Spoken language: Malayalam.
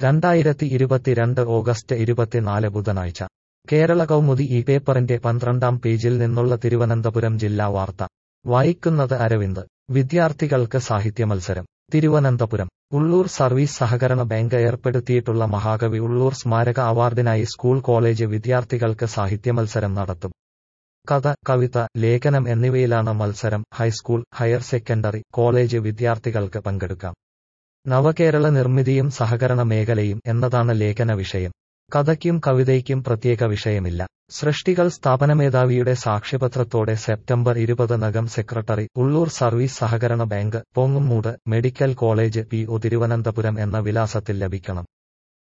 രണ്ടായിരത്തി ഇരുപത്തിരണ്ട് ഓഗസ്റ്റ് ഇരുപത്തിനാല് ബുധനാഴ്ച കേരള കൗമുദി ഈ പേപ്പറിന്റെ പന്ത്രണ്ടാം പേജിൽ നിന്നുള്ള തിരുവനന്തപുരം ജില്ലാ വാർത്ത വായിക്കുന്നത് അരവിന്ദ് വിദ്യാർത്ഥികൾക്ക് സാഹിത്യ മത്സരം തിരുവനന്തപുരം ഉള്ളൂർ സർവീസ് സഹകരണ ബാങ്ക് ഏർപ്പെടുത്തിയിട്ടുള്ള മഹാകവി ഉള്ളൂർ സ്മാരക അവാർഡിനായി സ്കൂൾ കോളേജ് വിദ്യാർത്ഥികൾക്ക് സാഹിത്യ മത്സരം നടത്തും കഥ കവിത ലേഖനം എന്നിവയിലാണ് മത്സരം ഹൈസ്കൂൾ ഹയർ സെക്കൻഡറി കോളേജ് വിദ്യാർത്ഥികൾക്ക് പങ്കെടുക്കാം നവകേരള നിർമ്മിതിയും സഹകരണ മേഖലയും എന്നതാണ് ലേഖന വിഷയം കഥയ്ക്കും കവിതയ്ക്കും പ്രത്യേക വിഷയമില്ല സൃഷ്ടികൾ സ്ഥാപനമേധാവിയുടെ സാക്ഷ്യപത്രത്തോടെ സെപ്റ്റംബർ ഇരുപതിനകം സെക്രട്ടറി ഉള്ളൂർ സർവീസ് സഹകരണ bank Pongumoodu medical college P O Thiruvananthapuram എന്ന വിലാസത്തിൽ ലഭിക്കണം